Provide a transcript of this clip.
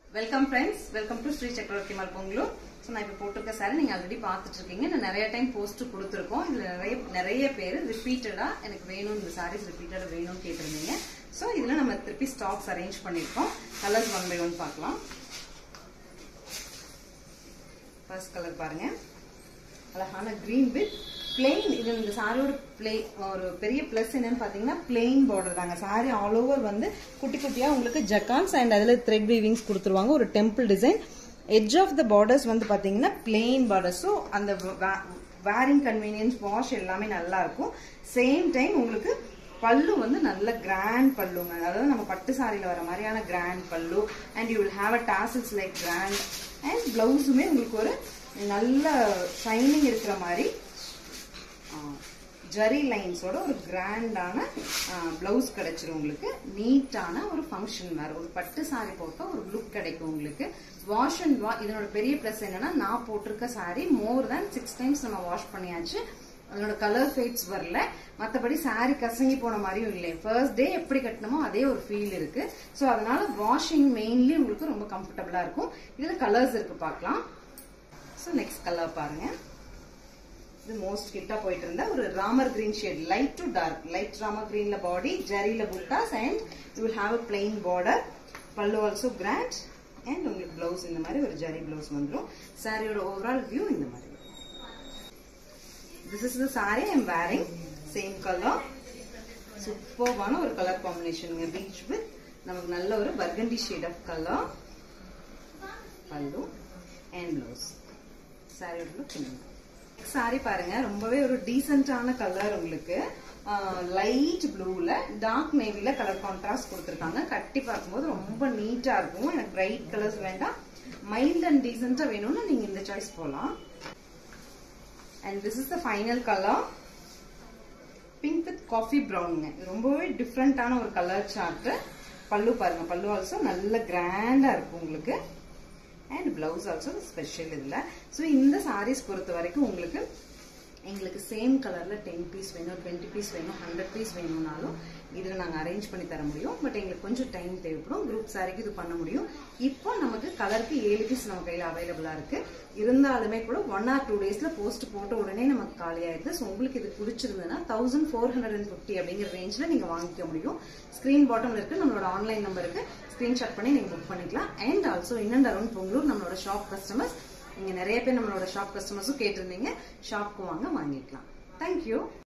welcome friends welcome to Sri Chakravarthi mall Pongalur so நான் இப்போ போட்டிருக்க சாரி நீங்கள் ஆல்ரெடி பார்த்துட்டு இருக்கீங்க நான் நிறைய டைம் போஸ்ட் கொடுத்துருக்கோம் இதில் நிறைய நிறைய பேர் ரிப்பீட்டடாக எனக்கு வேணும் இந்த சாரீஸ் ரிப்பீட்டடாக வேணும்னு கேட்டிருந்தீங்க ஸோ இதில் நம்ம திருப்பி ஸ்டாக்ஸ் அரேஞ்ச் பண்ணியிருக்கோம் கலர்ஸ் ஒன் பை ஒன் பார்க்கலாம் ஃபர்ஸ்ட் கலர் பாருங்க அழகான கிரீன் வித் பிளெயின் இது இந்த சாரியோட பிளே ஒரு பெரிய பிளஸ் என்னன்னு பாத்தீங்கன்னா பிளெயின் பார்டர் தாங்க சாரி ஆல் ஓவர் வந்து குட்டி குட்டியா உங்களுக்கு ஜக்கான்ஸ் அண்ட் அதுல த்ரெட் வீவிங்ஸ் கொடுத்துருவாங்க ஒரு temple design edge of the borders வந்து பாத்தீங்கன்னா பிளெயின் பார்டர் ஸோ அந்த வேரிங் கன்வீனியன்ஸ் வாஷ் எல்லாமே நல்லா இருக்கும் சேம் டைம் உங்களுக்கு பல்லு வந்து நல்ல கிராண்ட் பல்லுங்க அதாவது நம்ம பட்டு சாரியில வர மாதிரியான grand pallu and you will have a tassels like grand and பிளவுஸுமே உங்களுக்கு ஒரு நல்ல ஷைனிங் இருக்கிற மாதிரி ஜரி லைன்ஸோட ஒரு கிராண்டான பிளவுஸ் கிடைச்சிரும் உங்களுக்கு நீட்டான ஒரு ஃபங்க்ஷன் வேறு ஒரு பட்டு சாரி போட்ட ஒரு லுக் கிடைக்கும் உங்களுக்கு வாஷ் அண்ட் வா இதனோட பெரிய ப்ளஸ் என்னன்னா நான் போட்டிருக்க sari more than six times நம்ம வாஷ் பண்ணியாச்சு அதனோட கலர் ஃபேட்ஸ் வரல மற்றபடி சாரி கசங்கி போன மாதிரியும் இல்லை ஃபர்ஸ்ட் டே எப்படி கட்டணுமோ அதே ஒரு ஃபீல் இருக்கு ஸோ அதனால வாஷிங் மெயின்லி உங்களுக்கு ரொம்ப கம்ஃபர்டபுளா இருக்கும் இதுல கலர்ஸ் இருக்கு பார்க்கலாம் ஸோ நெக்ஸ்ட் கலர் பாருங்க இது மோஸ்ட் கிட்டா போயிட்டு இருந்த ஒரு Ramar green shade light to dark light Ramar கிரீன்ல பாடி ஜரியில புட்டாஸ் and you will have a plain border pallu also grand and உங்களுக்கு பிளவுஸ் இந்த மாதிரி ஒரு ஜரி பிளவுஸ் வந்துடும் சாரியோட ஓவரால் வியூ இந்த மாதிரி this is the sari I am wearing same colour சூப்பர்வான ஒரு கலர் காம்பினேஷன் பீச் வித் நமக்கு நல்ல ஒரு burgundy shade of colour pallu and blouse சாரியோட லுக் சாரி பாருங்க ரொம்பவே ஒரு டீசென்டான கலர் உங்களுக்கு லைட் ப்ளூல டார்க் நேவில கலர் கான்ட்ராஸ்ட் கொடுத்துருக்காங்க கட்டி பார்க்கும்போது ரொம்ப நீட்டா இருக்கும் எனக்கு பிரைட் கலர்ஸ் வேண்டாம் மைல்ட் அண்ட் டீசென்டா வேணும்னா நீங்க இந்த சாய்ஸ் போலாம் and this is the final colour pink with coffee ப்ரௌனுங்க ரொம்பவே டிஃப்ரெண்டான ஒரு கலர் சார்ட் பல்லு பாருங்க பல்லு ஆல்சோ நல்ல கிராண்டா இருக்கும் உங்களுக்கு அண்ட் பிளவுஸ் ஆல்சோ ஸ்பெஷல் இதில் ஸோ இந்த சாரீஸ் பொறுத்த வரைக்கும் உங்களுக்கு எங்களுக்கு சேம் கலரில் டென் பீஸ் வேணும் டுவெண்ட்டி பீஸ் வேணும் ஹண்ட்ரட் பீஸ் வேணும்னாலும் இதில் நாங்கள் அரேஞ்ச் பண்ணி தர முடியும் பட் எங்களுக்கு கொஞ்சம் டைம் தேவைப்படும் குரூப் சாரிக்கு இது பண்ண முடியும் இப்போ நமக்கு கலருக்கு ஏழு பீஸ் நம்ம கையில் அவைலபிளாக இருக்குது இருந்தாலுமே கூட ஒன் ஆர் டூ டேஸில் போஸ்ட் போட்ட உடனே நமக்கு காலியாயிருது ஸோ உங்களுக்கு இது பிடிச்சிருந்ததுன்னா thousand four hundred and fifty அப்படிங்கிற ரேஞ்சில் நீங்கள் வாங்கிக்க முடியும் ஸ்க்ரீன் பாட்டமில் இருக்குது நம்மளோட ஆன்லைன் நம்பருக்கு ஸ்க்ரீன்ஷாட் பண்ணி நீங்கள் புக் பண்ணிக்கலாம் and also in and around Pongalur நம்மளோட ஷாப் கஸ்டமர்ஸ் நீங்கள் நிறைய பேர் நம்மளோட ஷாப் கஸ்டமர்ஸும் கேட்டிருந்தீங்க ஷாப்க்கு வாங்க வாங்கிக்கலாம் தேங்க்யூ